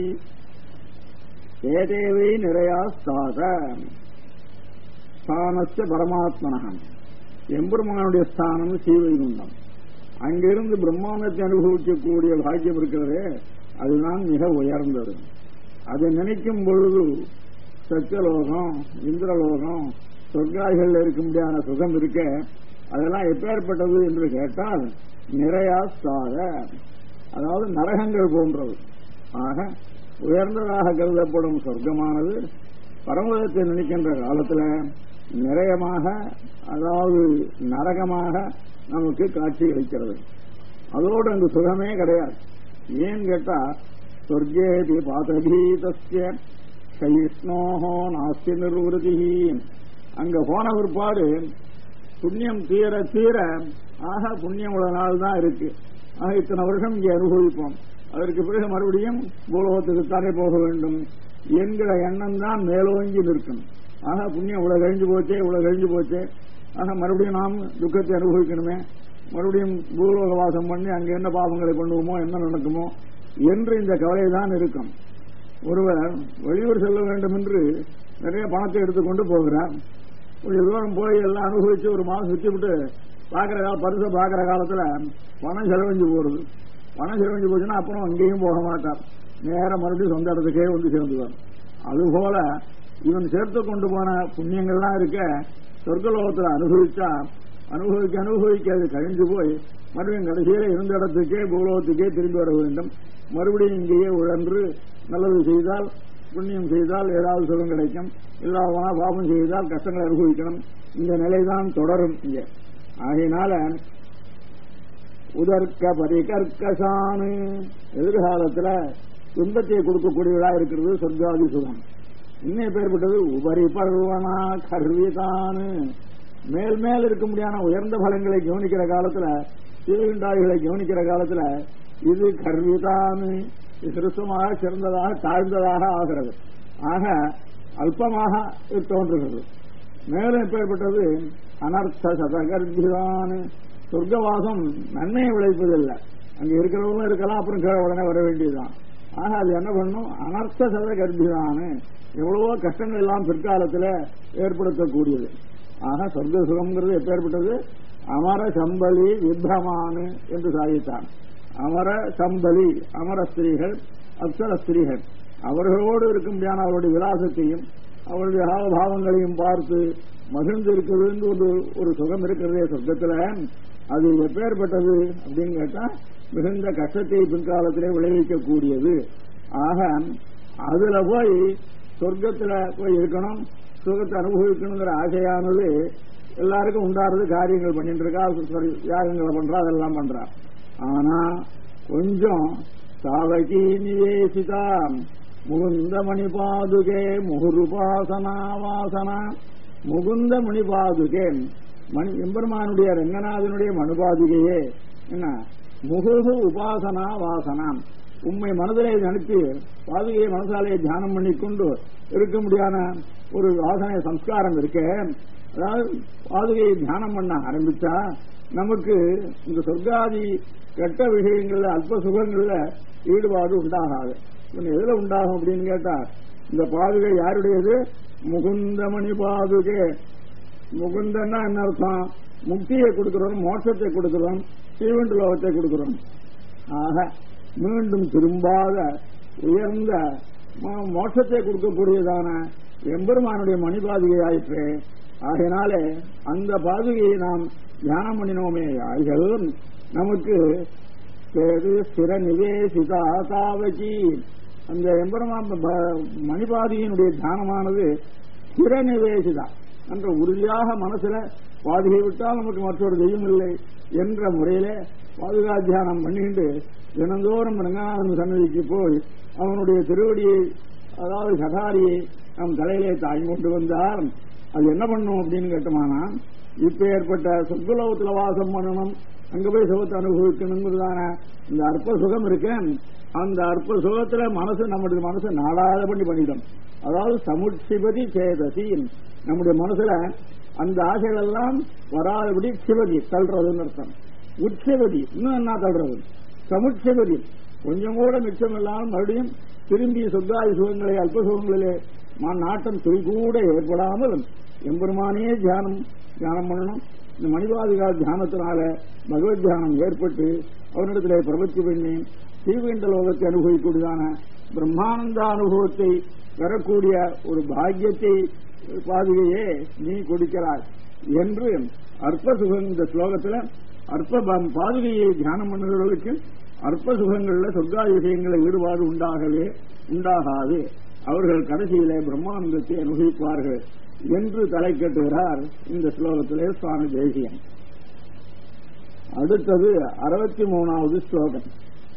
ஏதேவை நிறையாஸ்தாத ஸ்தானஸ்ய பரமாத்மனகம் எம்பெருமானுடைய ஸ்தானம் சீவைகுண்டம் அங்கிருந்து பிரம்மாண்டத்தை அனுபவிக்கக்கூடிய பாக்கியம் இருக்கிறதே அதுதான் மிக உயர்ந்தது அதை நினைக்கும் பொழுது சத்தியலோகம் இந்திரலோகம் சொர்க்காய்கள் இருக்க முடியாத சுகம் இருக்க அதெல்லாம் எப்பேற்பட்டது என்று கேட்டால் நிறையாஸ்தாக அதாவது நரகங்கள் போன்றது ஆக உயர்ந்ததாக கருதப்படும் சொர்க்கமானது பரமதத்தை நினைக்கின்ற காலத்துல நிறையமாக அதாவது நரகமாக நமக்கு காட்சி அளிக்கிறது அதோடு அங்கு சுகமே கிடையாது ஏன் கேட்டா சொர்க்கேபி பாதபீதஸ்ய சயிஷ்ணோஹோ நாஸ்தி நிர்வதி அங்க போன பிற்பாடு புண்ணியம் தீர தீர ஆக புண்ணியம் உள்ள நாள் தான் இருக்கு ஆக இத்தனை வருஷம் இங்கே அனுபவிப்போம் அதற்கு பிறகு மறுபடியும் பூலோகத்துக்கு தானே போக வேண்டும் என்கிற எண்ணம் தான் மேலோங்கி நிற்கும் ஆக புண்ணியம் இவ்வளவு கழிஞ்சு போச்சே இவ்வளவு கழிஞ்சு போச்சே ஆக மறுபடியும் நாம் துக்கத்தை அனுபவிக்கணுமே மறுபடியும் பூலோக வாசம் பண்ணி அங்க என்ன பாவங்களை பண்ணுவோமோ என்ன நடக்குமோ என்று இந்த கவலை தான் இருக்கும் ஒருவர் வெளியூர் செல்ல வேண்டும் என்று நிறைய பணத்தை எடுத்துக்கொண்டு போகிறார் ஒரு தூரம் போய் எல்லாம் அனுபவிச்சு ஒரு மாதம் சுத்தி விட்டு பாக்குற கால பரிசை பாக்குற காலத்துல பணம் செலவழிஞ்சு போறது பணம் செலவழிஞ்சு போச்சுன்னா அப்புறம் அங்கேயும் போக மாட்டார் நேரம் மறுபடியும் சொந்த இடத்துக்கே வந்து சேர்ந்துவார் அதுபோல இவன் சேர்த்து கொண்டு போன புண்ணியங்கள்லாம் இருக்க சொர்க்கலோகத்துல அனுபவிச்சா அனுபவிக்க அனுபவிக்க அது கழிஞ்சு போய் மறுபடியும் கடைசியில இருந்த இடத்துக்கே பூலோகத்துக்கே திரும்பி வர வேண்டும் மறுபடியும் இங்கேயே உழன்று நல்லது செய்தால் புண்ணியம் செய்தால் ஏதாவது சுகம் கிடைக்கும் இல்லாதவனா பாபம் செய்தால் கஷ்டங்களை அனுபவிக்கணும் இந்த நிலைதான் தொடரும் இங்க ஆகையினால உதர்க்க பரிகர்க்கசானு எதிர்காலத்துல துன்பத்தை கொடுக்கக்கூடியதா இருக்கிறது சொர்க்காதி சுகம் இன்னும் பேர்பட்டது உபரி பருவனா கர்விதானு மேல் மேல் இருக்க முடியாத உயர்ந்த பலங்களை கவனிக்கிற காலத்துல சிறுவிண்டாய்களை கவனிக்கிற காலத்துல இது கர்விதானு சிறுசமாக சிறந்ததாக தாழ்ந்ததாக ஆகிறது ஆக அல்பமாக இது தோன்றுகிறது மேலும் எப்பேற்பட்டது அனர்த்த சதகர்பிதானு சொர்க்கவாசம் நன்மையை விளைப்பதில்லை அங்க இருக்கிறவங்களும் இருக்கலாம் அப்புறம் கீழே உடனே வர வேண்டியதுதான் ஆக அது என்ன பண்ணும் அனர்த்த சத கர்ப்பிதானு எவ்வளவோ கஷ்டங்கள் எல்லாம் பிற்காலத்துல ஏற்படுத்தக்கூடியது ஆக சொர்க்க சுகம்ங்கிறது எப்பேற்பட்டது அமர சம்பளி விப்ரமானு என்று சாதித்தான் அமர சம்பளி அமர ஸ்திரீகள் அப்சர ஸ்திரீகள் அவர்களோடு இருக்க முடியாத அவருடைய விலாசத்தையும் அவருடைய பாவங்களையும் பார்த்து மகிழ்ந்து இருக்கிறது ஒரு ஒரு சுகம் இருக்கிறதே சொர்க்கத்துல அது எப்பேற்பட்டது அப்படின்னு கேட்டா மிகுந்த கஷ்டத்தை பின்காலத்திலே விளைவிக்கக்கூடியது ஆக அதுல போய் சொர்க்கத்துல போய் இருக்கணும் சுகத்தை அனுபவிக்கணுங்கிற ஆசையானது எல்லாருக்கும் உண்டாறது காரியங்கள் பண்ணிட்டு இருக்கா sorry, யாகங்களை பண்றா அதெல்லாம் பண்றா ஆனா கொஞ்சம் சாவகி நிவேசிதா முகுந்த மணிபாதுகே முகுருபாசனா வாசனா முகுந்த மணிபாதுகே மணி எம்பெருமானுடைய ரங்கநாதனுடைய மனுபாதுகையே என்ன முகுகு உபாசனா வாசனாம் உண்மை மனதிலே நினைத்து பாதுகையை மனசாலே தியானம் பண்ணிக்கொண்டு இருக்க முடியாத ஒரு வாசனை சம்ஸ்காரம் இருக்கு அதாவது பாதுகையை தியானம் பண்ண ஆரம்பிச்சா நமக்கு இந்த சொர்க்காதி கெட்ட விஷயங்கள்ல அல்ப சுகங்கள்ல ஈடுபாடு உண்டாகாது இவன் எதுல உண்டாகும் அப்படின்னு கேட்டா இந்த பாதுகை யாருடையது முகுந்தமணி பாதுகை முகுந்தன்னா என்ன அர்த்தம் முக்தியை கொடுக்கிறோம் மோட்சத்தை கொடுக்கிறோம் ஸ்ரீவண்டு லோகத்தை கொடுக்கிறோம் ஆக மீண்டும் திரும்பாத உயர்ந்த மோ- மோட்சத்தை கொடுக்கக்கூடியதான எம்பெருமானுடைய மணி பாதுகையாயிற்று ஆகையினாலே அந்த பாதுகையை நாம் தியானம் பண்ணினோமே ஆய்கள் நமக்கு பேரு ஸ்திர நிவேசிதா தாவகி அந்த எம்பெருமான் ப- மணிபாதியினுடைய தியானமானது ஸ்திர நிவேசிதா என்ற உறுதியாக மனசுல பாதுகை விட்டால் நமக்கு மற்றொரு தெய்வம் இல்லை என்ற முறையிலே பாதுகா தியானம் பண்ணிட்டு தினந்தோறும் ரங்கநாதன் சன்னதிக்கு போய் அவனுடைய திருவடியை அதாவது கதாரியை நம் தலையிலே தாங்கி கொண்டு வந்தார் அது என்ன பண்ணும் அப்படின்னு கேட்டோமானா இப்ப ஏற்பட்ட சொர்க்கலோகத்துல வாசம் பண்ணணும் அங்க போய் சுகத்தை அனுபவிக்கணுங்கிறதான இந்த அற்ப சுகம் இருக்கேன் அந்த அற்ப சுகத்துல மனசு நம்முடைய மனசு நாடாத பண்ணி பண்ணிடும் அதாவது சமுட்சிபதி சேதசி நம்முடைய மனசுல அந்த ஆசைகள் எல்லாம் வராதபடி சிவதி தள்ளுறதுன்னு அர்த்தம் உட்சிவதி இன்னும் என்ன தள்ளுறது சமுட்சிபதி கொஞ்சம் கூட மிச்சம் இல்லாமல் மறுபடியும் திரும்பி சொர்க்காதி சுகங்களை அல்ப சுகங்களிலே மா- நாட்டம் துளி கூட ஏற்படாமல் எம்பெருமானே தியானம் தியானம் பண்ணணும் இந்த மணிபாதிகா தியானத்தினால பகவத் தியானம் ஏற்பட்டு அவனிடத்திலே பிரபத்தி பண்ணி ஸ்ரீவைண்ட லோகத்தை அனுபவிக்கூடியதான பிரம்மானந்த அனுபவத்தை பெறக்கூடிய ஒரு பாக்கியத்தை பாதுகையே நீ கொடுக்கிறாய் என்று அற்ப சுகம் இந்த ஸ்லோகத்துல அற்ப ப- பாதுகையை தியானம் பண்ணுகிறவர்களுக்கு அற்ப சுகங்கள்ல சொர்க்காதி விஷயங்களை ஈடுபாடு உண்டாகவே உண்டாகாது அவர்கள் கடைசியிலே பிரம்மானந்தத்தை அனுபவிப்பார்கள் என்று தலை கட்டுகிறார் இந்த ஸ்லோகத்திலே சுவாமி தேசியன் அடுத்தது அறுபத்தி மூணாவது ஸ்லோகம்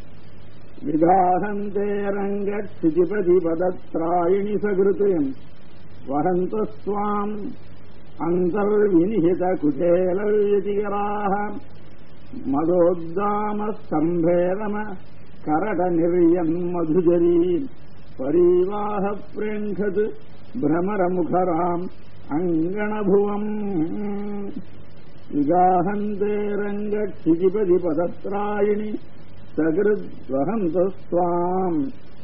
விதாகந்தேரங்க சிதிபதி பதத்ராயிணி சகிருத்தயம் வகந்தஸ்வாம் அந்தர்வினிஹித குச்சேலவியதிகராக மதோத்தாம ஸ்தம்பேரம கரட நிர்யன் மதுஜரி பரிவாக பிரேங்கது பிரமரமுகராம் அங்கணபுவம் விகாஹந்தே ரங்க சிதிபதி பதத்ராயிணி சகிருத்வகந்தஸ்வாம்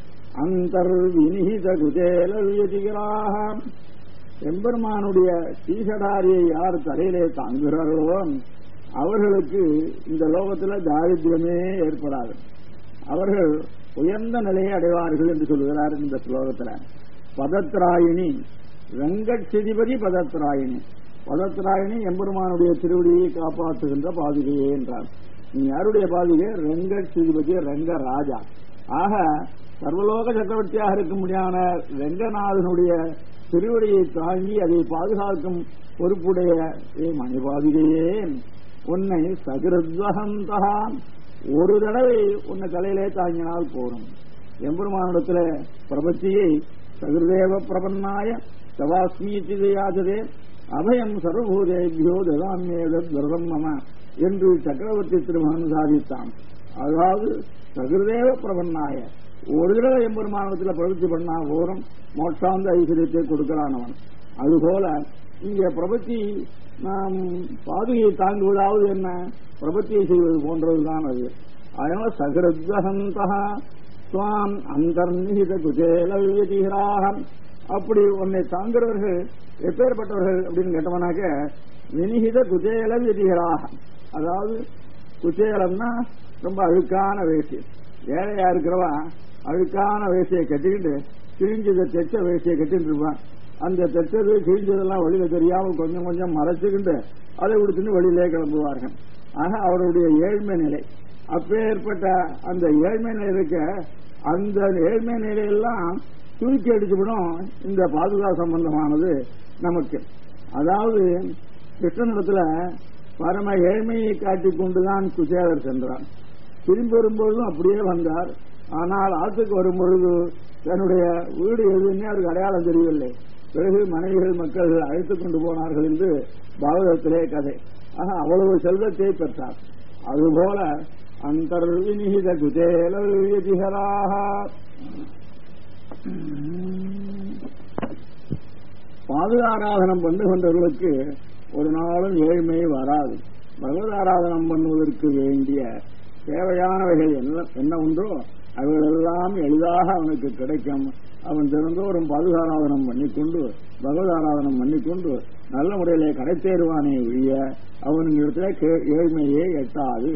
அந்தர்வினிஹித குஜேலவியதிகராக எம்பெருமானுடைய ஸ்ரீசடாரியை யார் தலையிலே தாங்குகிறார்களோ அவர்களுக்கு இந்த லோகத்துல தாரித்யமே ஏற்படாது அவர்கள் உயர்ந்த நிலையை அடைவார்கள் என்று சொல்கிறார் இந்த ஸ்லோகத்துல பதத்ராயினி வெங்கட்செதிபதி பதத்ராயினி பதத்ராயினி எம்பெருமானுடைய திருவடியை காப்பாற்றுகின்ற பாதுகையே என்றார் நீ யாருடைய பாதுகை ரெங்கட் சிதிபதி ரெங்க ராஜா ஆக சர்வலோக சக்கரவர்த்தியாக இருக்க முடியாத ரெங்கநாதனுடைய திருவடியை தாங்கி அதை பாதுகாக்கும் பொறுப்புடைய ஏ மணிபாதிகையே உன்னை சகிருத்வகந்தா ஒரு தடவை உன்னை தலையிலே தாங்கினால் போரும் எம்பெருமானிடத்துல பிரபத்தியை சகிருதேவ பிரபன்னாய தவாஸ்மீதி யாததே அபயம் சர்வபூதேபியோ ததாமியேதத் விரதம் மம என்று சக்கரவர்த்தி திருமகன் சாதித்தான் அதாவது சகிருதேவ பிரபன்னாய ஒரு தடவை எம்பெருமானத்தில் பிரவൃத்தி பண்ணா போரும் மோட்சாந்த ஐஸ்வர்யத்தை கொடுக்கிறான் அவன் அதுபோல இங்க பிரபத்தி நாம் பாதுகையை தாங்குவதாவது என்ன பிரபத்தியை செய்வது போன்றதுதான் அது அதனால சகிருத்வகந்தா சுவாம் அந்தர்நிகித குஜேல வியதிகராக அப்படி உன்னை தாங்குறவர்கள் எப்பேற்பட்டவர்கள் அப்படின்னு கேட்டவனாக்க வினிகித குஜேல வியதிகராக அதாவது குச்சேலம்னா ரொம்ப அழுக்கான வேஷ்டி ஏழையா இருக்கிறவா அழுக்கான வேஷ்டியை கட்டிக்கிட்டு கிழிஞ்சதை தெச்ச வேஷ்டியை கட்டிட்டு இருப்பான் அந்த தெச்சது கிழிஞ்சதெல்லாம் வெளியில தெரியாமல் கொஞ்சம் கொஞ்சம் மறைச்சுக்கிட்டு அதை உடுத்துன்னு வெளியிலே கிளம்புவார்கள் ஆக அவருடைய ஏழ்மை நிலை அப்பேற்பட்ட அந்த ஏழ்மை நிலை இருக்க அந்த ஏழ்மை நிலையெல்லாம் தூக்கி அடிச்சுவிடும் இந்த பாதுகா சம்பந்தமானது நமக்கு அதாவது கிருஷ்ணனிடத்துல பரம ஏழ்மையை காட்டிக் கொண்டுதான் குசேலர் சென்றார் திரும்பி வரும்பொழுதும் அப்படியே வந்தார் ஆனால் ஆற்றுக்கு வரும்பொழுது தன்னுடைய வீடு எதுவுமே அவருக்கு அடையாளம் தெரியவில்லை பிறகு மனைவிகள் மக்கள் அழைத்துக் கொண்டு போனார்கள் என்று பாகவதத்திலே கதை ஆக அவ்வளவு செல்வத்தை பெற்றார் அதுபோல அந்தர்வினிகித குஜேலவியதிகராக பாதுகாராதனம் பண்ணுகின்றவர்களுக்கு ஒரு நாளும் ஏழ்மை வராது பகவத் ஆராதனம் பண்ணுவதற்கு வேண்டிய தேவையானவைகள் என்ன என்ன உண்டோ அவைகளெல்லாம் எளிதாக அவனுக்கு கிடைக்கும் அவன் தினந்தோறும் பாதுகாராதனம் பண்ணிக்கொண்டு பகவத் ஆராதனம் பண்ணிக்கொண்டு நல்ல முறையிலே கடை தேருவானே ஒழிய அவனிடத்துல கே- ஏழ்மையே எட்டாது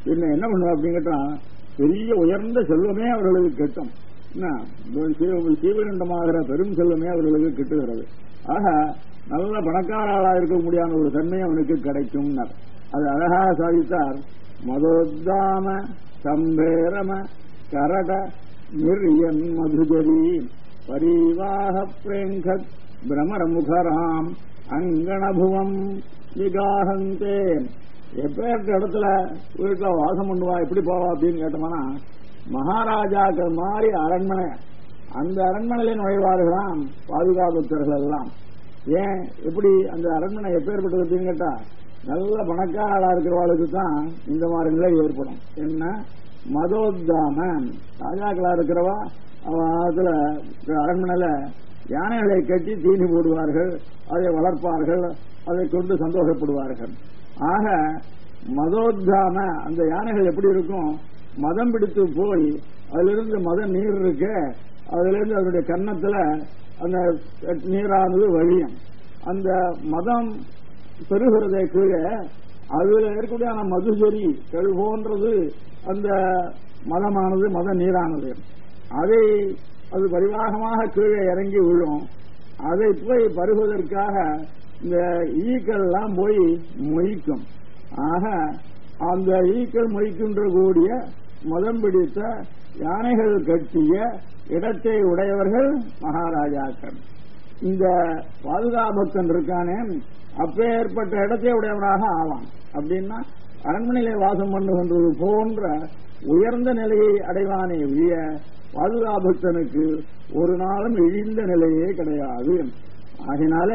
என்ன என்ன பண்ணுவா அப்படின்னு கேட்டா பெரிய உயர்ந்த செல்வமே அவர்களுக்கு கிட்டும் என்ன சீவ- சீவகண்டமாகிற பெரும் செல்வமே அவர்களுக்கு கிட்டுகிறது ஆக நல்ல பணக்கார ஆளா இருக்க முடியாத ஒரு தன்மை அவனுக்கு கிடைக்கும் அது அழகாக சாதித்தார் மதோத்தாம சம்பேரம கரட நிர்யன் மதுஜரி பரிவாக பிரேங்கத் பிரமரமுகராம் அங்கணபுவம் விகாகந்தே எப்பேற்ற இடத்துல வீட்டுல வாசம் பண்ணுவா எப்படி போவா அப்படின்னு கேட்டோம்னா மகாராஜாக்கள் மாதிரி அரண்மனை அந்த அரண்மனையில நுழைவார்களாம் பாதுகாப்புத்தர்கள் எல்லாம் ஏன் எப்படி அந்த அரண்மனை எப்பேற்பட்டது அப்படின்னு கேட்டா நல்ல பணக்கார ஆளா இருக்கிறவாளுக்கு தான் இந்த மாதிரி நிலை ஏற்படும் என்ன மதோத்தாம ராஜாக்களா இருக்கிறவா அவத்துல அரண்மனையில யானைகளை கட்டி தீனி போடுவார்கள் அதை வளர்ப்பார்கள் அதை கொண்டு சந்தோஷப்படுவார்கள் ஆக மதோத்தாம அந்த யானைகள் எப்படி இருக்கும் மதம் பிடித்து போய் அதிலிருந்து மத நீர் இருக்க அதிலிருந்து அதனுடைய கன்னத்துல அந்த நீரானது வழியும் அந்த மதம் பெருகிறதை கீழே அதுல இருக்கக்கூடிய அந்த மதுஜரி கல் போன்றது அந்த மதமானது மத நீரானது அதை அது பரிவாகமாக கீழே இறங்கி விழும் அதை போய் பருகுவதற்காக இந்த ஈக்கள் எல்லாம் போய் மொய்க்கும் ஆக அந்த ஈக்கள் மொய்க்கின்ற கூடிய மதம் பிடித்த யானைகள் கட்டிய இடத்தை உடையவர்கள் மகாராஜாக்கள் இந்த பாதுகாபக்தன் இருக்கானே அப்பேற்பட்ட இடத்தை உடையவனாக ஆவான் அப்படின்னா அரண்மனையிலே வாசம் பண்ணுகின்றது போன்ற உயர்ந்த நிலையை அடைவானே ஒழிய பாதுகாபக்தனுக்கு ஒரு நாளும் இழிந்த நிலையே கிடையாது ஆகினால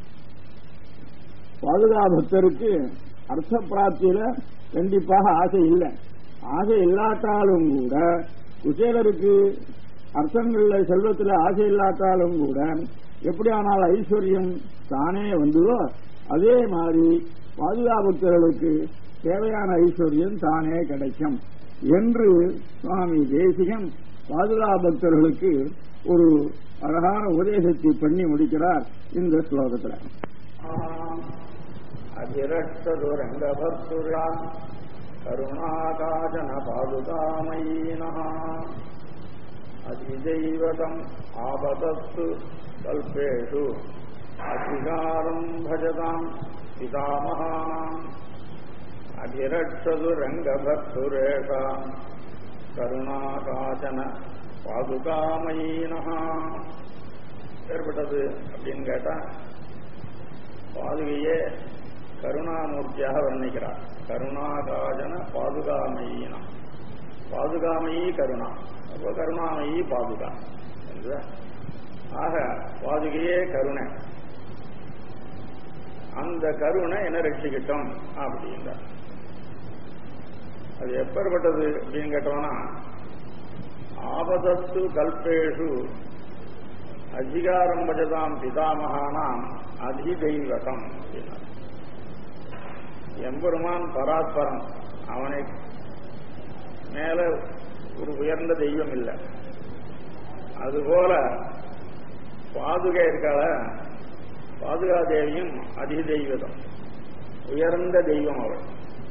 பாதுகாபக்தருக்கு அர்த்த பிராப்தியில கண்டிப்பாக ஆசை இல்லை ஆசை இல்லாட்டாலும் கூட குசேலருக்கு அர்த்தங்கள்ல செல்வத்தில் ஆசை இல்லாட்டாலும் கூட எப்படி ஆனால் ஐஸ்வர்யம் தானே வந்ததோ அதே மாதிரி பாதுகாப்புத்தர்களுக்கு தேவையான ஐஸ்வர்யம் தானே கிடைக்கும் என்று சுவாமி தேசிகன் பாதுகாபக்தர்களுக்கு ஒரு அழகான உபதேசத்தை பண்ணி முடிக்கிறார் இந்த ஸ்லோகத்தில் अभिरक्षदुरङ्गभर्तुर्या करुणाकाचन पादुकामयीनः अधिदैवतम् आपतस्तु कल्पेषु अधिकारम् भजताम् पितामहानाम् अभिरक्षदुरङ्गभर्तुरेषाम् கருணாகாச்சன பாதுகாமயீனஹா ஏற்பட்டது அப்படின்னு கேட்டா பாதுகையே கருணாமூர்த்தியாக வர்ணிக்கிறார் கருணாகாஜன பாதுகாமயினா பாதுகாமயி கருணா அப்போ கருணாமயி பாதுகா என்று ஆக பாதுகையே கருணை அந்த கருணை என்ன ரட்சிக்கிட்டோம் அப்படின்றார் அது எப்பேற்பட்டது அப்படின்னு கேட்டோம்னா ஆபதத்து கல்பேஷு அதிகாரம் பஜதாம் பிதாமகானாம் அதிதெய்வகம் அப்படின்னார் எம்பெருமான் பராத்பரம் அவனை மேல ஒரு உயர்ந்த தெய்வம் இல்லை அதுபோல பாதுகை இருக்கால பாதுகா தேவியும் அதிதெய்வதம் உயர்ந்த தெய்வம் அவள்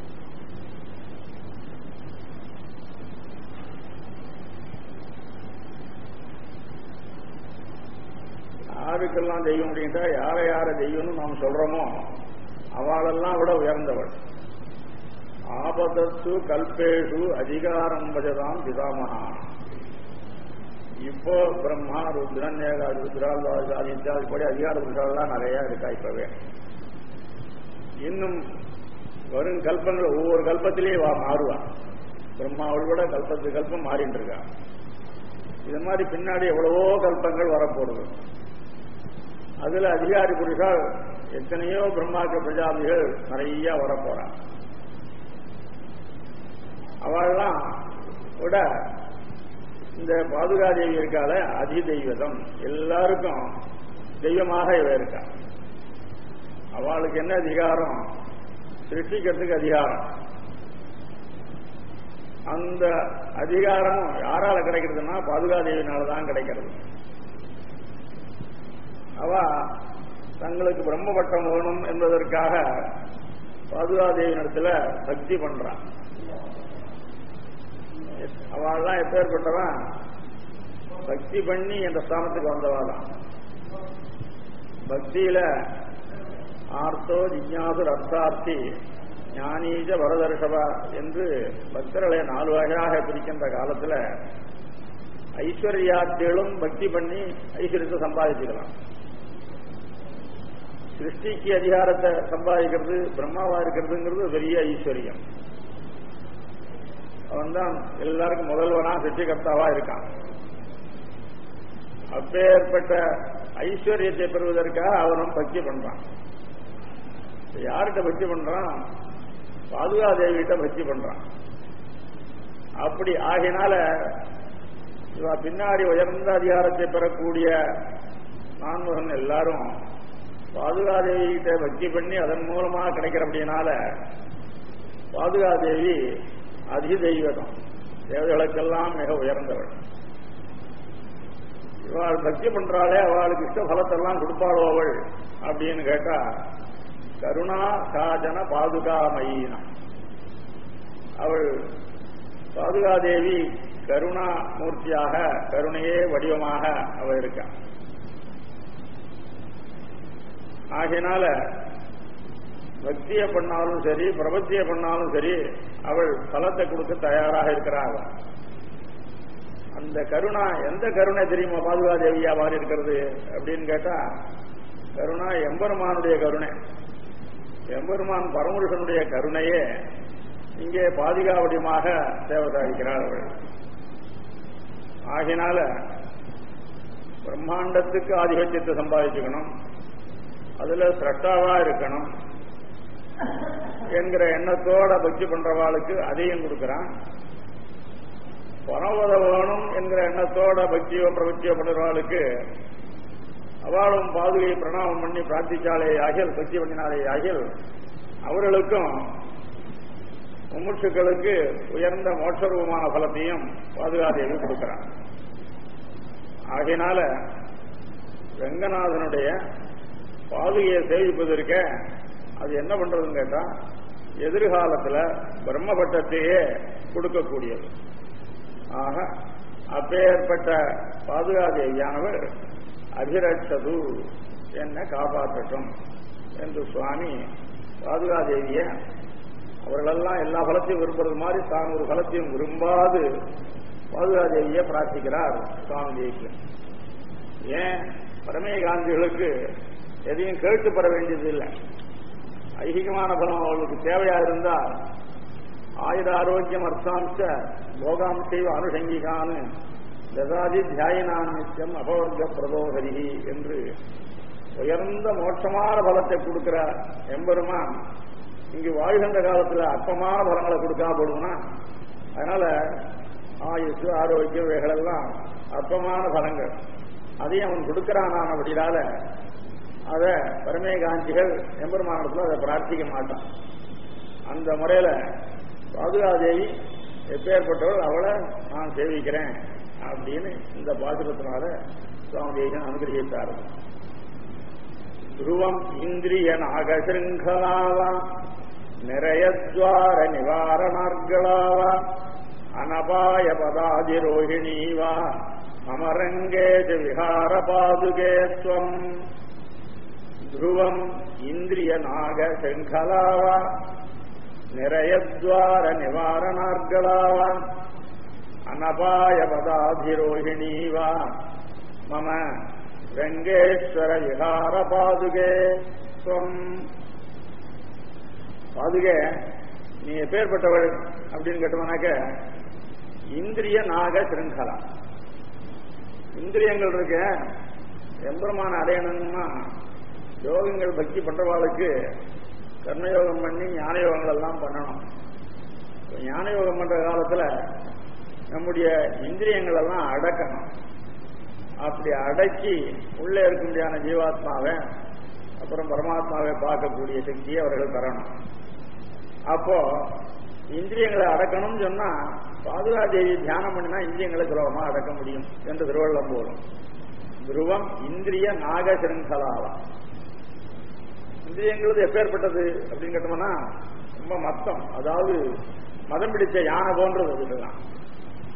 யாருக்கெல்லாம் தெய்வம் அப்படின்ட்டா யாரை யார தெய்வம்னு நாம் சொல்றோமோ அவளெல்லாம் விட உயர்ந்தவள் ஆபதத்து கல்பேஷு அதிகாரம் பஜதாம் பிதாமகா இப்போ பிரம்மா ருத்ரன் ஏகாதி ருத்ரால் ஆதித்யா இப்படி அதிகார புருஷாலாம் நிறைய இருக்கா இப்பவே இன்னும் வரும் கல்பங்கள் ஒவ்வொரு கல்பத்திலேயே வா மாறுவா பிரம்மாவில் கூட கல்பத்து கல்பம் மாறிட்டு இருக்கா இது மாதிரி பின்னாடி எவ்வளவோ கல்பங்கள் வரப்போடுது அதுல அதிகாரி புருஷால் எத்தனையோ பிரம்மாக்க பிரஜாதிகள் நிறைய வரப்போறான் அவள்லாம் விட இந்த பாதுகாதேவி இருக்கால அதி தெய்வதம் எல்லாருக்கும் தெய்வமாக இவ இருக்கா அவளுக்கு என்ன அதிகாரம் சிருஷ்டிக்கிறதுக்கு அதிகாரம் அந்த அதிகாரமும் யாரால கிடைக்கிறதுனா பாதுகாதேவினால தான் கிடைக்கிறது அவ தங்களுக்கு பிரம்ம பட்டம் வேணும் என்பதற்காக பாதுகாதேவினிடத்துல பக்தி பண்றான் அவள்லாம் எப்பேற்பட்டவன் பக்தி பண்ணி என்ற ஸ்தானத்துக்கு வந்தவாளாம் பக்தியில ஆர்த்தோ ஜிஞ்ஞாசுர் அர்த்தார்த்தி ஞானீஜ வரதர்ஷபா என்று பக்தர்களை நாலு வகையாக பிரிக்கின்ற காலத்துல ஐஸ்வர்யாத்திகளும் பக்தி பண்ணி ஐஸ்வர்யத்தை சம்பாதிச்சுக்கலாம் சிருஷ்டிக்கு அதிகாரத்தை சம்பாதிக்கிறது பிரம்மாவா இருக்கிறதுங்கிறது பெரிய ஐஸ்வர்யம் அவன் தான் எல்லாருக்கும் முதல்வனா சிருஷ்டிகர்த்தாவா இருக்கான் அப்பேற்பட்ட ஐஸ்வர்யத்தை பெறுவதற்காக அவனும் பக்தி பண்றான் யார்கிட்ட பக்தி பண்றான் பாதுகாதேவிகிட்ட பக்தி பண்றான் அப்படி ஆகினால இவ பின்னாடி உயர்ந்த அதிகாரத்தை பெறக்கூடிய நான்முகன் எல்லாரும் பாதுகாதேவிகிட்ட பக்தி பண்ணி அதன் மூலமாக கிடைக்கிற அப்படின்னால பாதுகாதேவி அதிதெய்வதம் தேவதைகளுக்கெல்லாம் மிக உயர்ந்தவள் இவாள் பக்தி பண்றாளே அவளுக்கு இஷ்ட பலத்தெல்லாம் கொடுப்பாளோ அவள் அப்படின்னு கேட்டா கருணா காஜன பாதுகாமயினா அவள் பாதுகாதேவி கருணா மூர்த்தியாக கருணையே வடிவமாக அவள் இருக்கா ஆகையினால பக்தியை பண்ணாலும் சரி பிரபத்தியை பண்ணாலும் சரி அவள் பலத்தை கொடுக்க தயாராக இருக்கிறாள் அந்த கருணா எந்த கருணை தெரியுமா பாதுகாதேவியா மாறி இருக்கிறது அப்படின்னு கேட்டா கருணா எம்பெருமானுடைய கருணை எம்பெருமான் பரமருஷனுடைய கருணையே இங்கே பாதுகாவடியமாக சேவை சாதிக்கிறாள் அவள் ஆகினால பிரம்மாண்டத்துக்கு ஆதிபத்தியத்தை சம்பாதிச்சுக்கணும் அதுல சிரட்டாவா இருக்கணும் என்கிற எண்ணத்தோட பக்தி பண்றவாளுக்கு அதையும் கொடுக்கிறான் பணம் உதவணும் என்கிற எண்ணத்தோட பக்தியோ பிரபத்தியோ பண்றவாளுக்கு அவளும் பாதுகையை பிரணாமம் பண்ணி பிரார்த்திச்சாலே ஆகியல் பக்தி பண்ணினாலே ஆகியல் அவர்களுக்கும் மும்முட்சுக்களுக்கு உயர்ந்த மோட்சரூபமான பலத்தையும் பாதுகாதேவி கொடுக்கிறான் ஆகையினால ரங்கநாதனுடைய பாதுகையை சேவிப்பதற்க அது என்ன பண்றதுன்னு கேட்டா எதிர்காலத்துல பிரம்மபட்டத்தையே கொடுக்கக்கூடியது ஆக அப்பேற்பட்ட பாதுகாதேவியானவர் அபிரட்சது என்ன காப்பாற்றட்டும் என்று சுவாமி பாதுகாதேவிய அவர்களெல்லாம் எல்லா பலத்தையும் விரும்புறது மாதிரி தான் ஒரு பலத்தையும் விரும்பாது பாதுகாதேவியை பிரார்த்திக்கிறார் சுவாமி தேவிக்கு ஏன் பரமேகாந்திகளுக்கு எதையும் கேட்டு பெற வேண்டியது இல்லை ஐகிகமான பலம் அவர்களுக்கு தேவையா இருந்தா ஆயுத ஆரோக்கியம் அர்த்தாம்ச போகாம்சைவ அனுஷங்கிகான்னு ததாதி தியாயினான் நித்தியம் அபவர்க்க பிரதோகரி என்று உயர்ந்த மோட்சமான பலத்தை கொடுக்கிற எம்பெருமான் இங்கு வாழ்கின்ற காலத்துல அற்பமான பலங்களை கொடுக்காம போடுவோம்னா அதனால ஆயுசு ஆரோக்கியம் இவைகளெல்லாம் அற்பமான பலங்கள் அதையும் அவன் கொடுக்கிறானான் அப்படினால அத பரமே காந்திகள் எம்பெருமானத்துல அதை பிரார்த்திக்க மாட்டான் அந்த முறையில பாதுகாதேவி எப்பேற்பட்டவள் அவளை நான் சேவிக்கிறேன் அப்படின்னு இந்த பாசுரத்தினால சுவாமி தேசன் அனுகிரகித்தார் துருவம் இந்திரிய நாகசிருங்கலாவா நிறையத்வார நிவாரணார்களாவா அனபாய பதாதிரோஹிணீவா அமரங்கேஜ விஹார பாதுகே ஸ்வம் ध्रुवम् इन्द्रियनाग शृङ्खला वा निरयद्वार निवारणार्गला वा अनपायपदाधिरोहिणी वा मम रङ्गेश्वर विहारपादुके त्वम् பாதுகே நீ எப்பேற்பட்டவள் அப்படின்னு கேட்டவனாக்க இந்திரிய நாக சிருங்கலா இந்திரியங்கள் இருக்க எம்பெருமான அடையணும்னா யோகங்கள் பக்தி பண்றவாளுக்கு கர்மயோகம் பண்ணி ஞான யோகங்கள் எல்லாம் பண்ணணும் ஞான யோகம் பண்ற காலத்துல நம்முடைய இந்திரியங்கள் எல்லாம் அடக்கணும் அப்படி அடக்கி உள்ளே இருக்க முடியாத ஜீவாத்மாவை அப்புறம் பரமாத்மாவை பார்க்கக்கூடிய சக்தியை அவர்கள் தரணும் அப்போ இந்திரியங்களை அடக்கணும்னு சொன்னா பாதுகாதேவி தியானம் பண்ணினா இந்திரியங்களை சுலபமா அடக்க முடியும் என்று திருவள்ளம் போலும் துருவம் இந்திரிய நாக சிருங்கலாவா இந்திரியங்கிறது எப்பேற்பட்டது அப்படின்னு கேட்டோம்னா ரொம்ப மத்தம் அதாவது மதம் பிடிச்ச யானை போன்றது அதுக்கெல்லாம்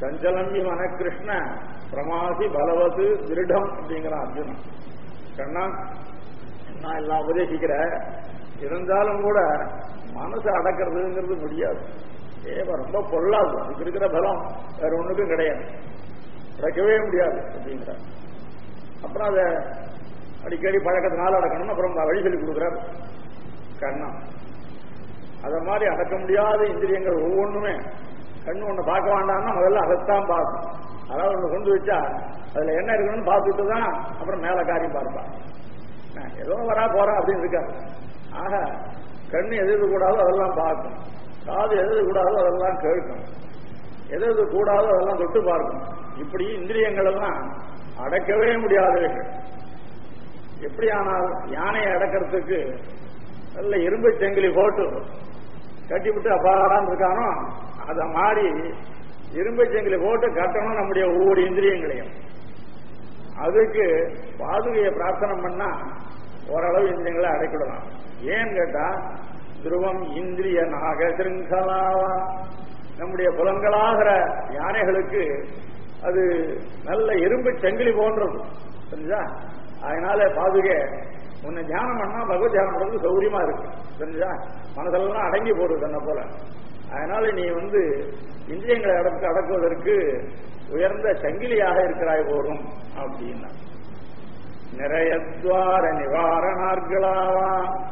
சஞ்சலம்பி மனகிருஷ்ண பிரமாசி பலவத்து திருடம் அப்படிங்கிறான் அர்ஜுனன் கண்ணா நான் எல்லாம் உபதேசிக்கிற இருந்தாலும் கூட மனசை அடக்கிறதுங்கிறது முடியாது ஏவ ரொம்ப பொல்லாது அதுக்கு இருக்கிற பலம் வேற ஒண்ணுக்கும் கிடையாது அடக்கவே முடியாது அப்படிங்கிற அப்புறம் அதை அடிக்கடி பழக்கத்தினால அடக்கணும்னு அப்புறம் வழி சொல்லி கொடுக்குறாரு கண்ணா அத மாதிரி அடக்க முடியாத இந்திரியங்கள் ஒவ்வொன்றுமே கண்ணு ஒண்ணு பார்க்க வேண்டாம்னா முதல்ல அதைத்தான் பார்க்கும் அதாவது ஒண்ணு கொண்டு வச்சா அதுல என்ன இருக்குன்னு பார்த்துட்டு தான் அப்புறம் மேல காரியம் பார்ப்பான் நான் ஏதோ வரா போறா அப்படின்னு இருக்காரு ஆக கண்ணு எது எது கூடாதோ அதெல்லாம் பார்க்கும் காது எது எது கூடாதோ அதெல்லாம் கேட்கும் எது எது கூடாதோ அதெல்லாம் தொட்டு பார்க்கும் இப்படி இந்திரியங்கள் எல்லாம் அடக்கவே முடியாதவைகள் எப்படி ஆனால் யானையை அடக்கிறதுக்கு நல்ல இரும்பு செங்கிலி போட்டு கட்டிவிட்டு அபாரம் இருக்கானோ அதை மாறி இரும்பு செங்கிலி போட்டு கட்டணும் நம்முடைய ஒவ்வொரு இந்திரியங்களையும் அதுக்கு பாதுகையை பிரார்த்தனை பண்ணா ஓரளவு இந்திரியங்களை அடைக்கிடலாம் ஏன்னு கேட்டா துருவம் இந்திரிய நாக சிருங்கலாவா நம்முடைய புலங்களாகிற யானைகளுக்கு அது நல்ல இரும்பு செங்கிலி போன்றது தெரிஞ்சா அதனால பாதுகை உன்னை தியானம் பண்ணா பகவத் தியானம் பண்றது சௌரியமா இருக்கு தெரிஞ்சா மனதெல்லாம் அடங்கி போடுது தன்னை போல அதனால நீ வந்து இந்திரியங்களை அடக்க அடக்குவதற்கு உயர்ந்த சங்கிலியாக இருக்கிறாய் போரும் அப்படின்னா நிறைய துவார நிவாரணார்களாவா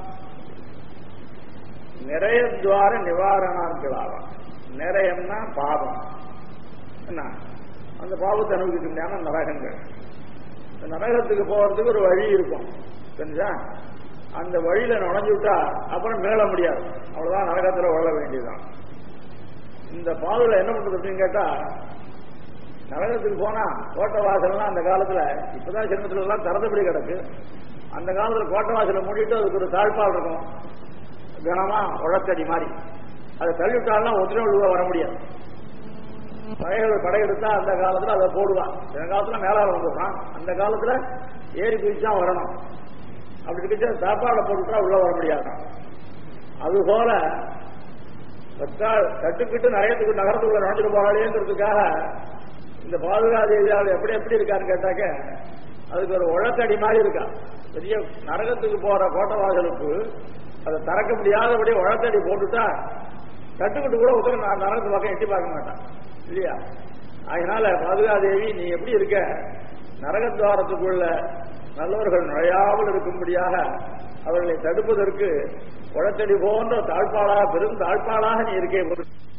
நிறைய துவார நிவாரணார்களாவா நிறையம்னா பாவம் என்ன அந்த பாவத்தை அனுபவிக்க முடியாம நரகங்கள் இந்த நரகத்துக்கு போறதுக்கு ஒரு வழி இருக்கும் தெரிஞ்சா அந்த வழியில நுழைஞ்சு விட்டா அப்புறம் மேல முடியாது அவ்வளவுதான் நரகத்துல வாழ வேண்டியதுதான் இந்த பாதுல என்ன பண்றது அப்படின்னு கேட்டா நரகத்துக்கு போனா கோட்டை வாசல்லாம் அந்த காலத்துல இப்பதான் சின்னத்துல எல்லாம் திறந்தபடி கிடக்கு அந்த காலத்துல கோட்டை வாசலை மூடிட்டு அதுக்கு ஒரு தாழ்பால் இருக்கும் கனமா உழக்கடி மாதிரி அதை தள்ளிவிட்டாலும் ஒத்திரம் உழுவ வர முடியாது படைகள் படையெடுத்தா அந்த காலத்துல அதை போடுவான் இந்த காலத்துல மேலால வந்துடுறான் அந்த காலத்துல ஏறி குதிச்சு தான் வரணும் அப்படி இருந்துச்சு சாப்பாடை போட்டுட்டா உள்ள வர முடியாதான் அது போல தட்டுக்கிட்டு நிறையத்துக்கு நகரத்துக்குள்ள நுழைஞ்சிட்டு போகாதேங்கிறதுக்காக இந்த பாதுகாப்பு எதிராளர் எப்படி எப்படி இருக்கான்னு கேட்டாக்க அதுக்கு ஒரு உழக்கடி மாதிரி இருக்கா பெரிய நரகத்துக்கு போற கோட்டவாசலுக்கு அதை திறக்க முடியாதபடி உழக்கடி போட்டுட்டா தட்டுக்கிட்டு கூட உத்தர நரகத்து பக்கம் எட்டி பார்க்க மாட்டான் இல்லையா அதனால பாதுகாதேவி நீ எப்படி இருக்க நரகத்வாரத்துக்குள்ள நல்லவர்கள் நுழையாமல் இருக்கும்படியாக அவர்களை தடுப்பதற்கு குளத்தடி போன்ற தாழ்பாளாக பெரும் தாழ்பாளாக நீ இருக்கே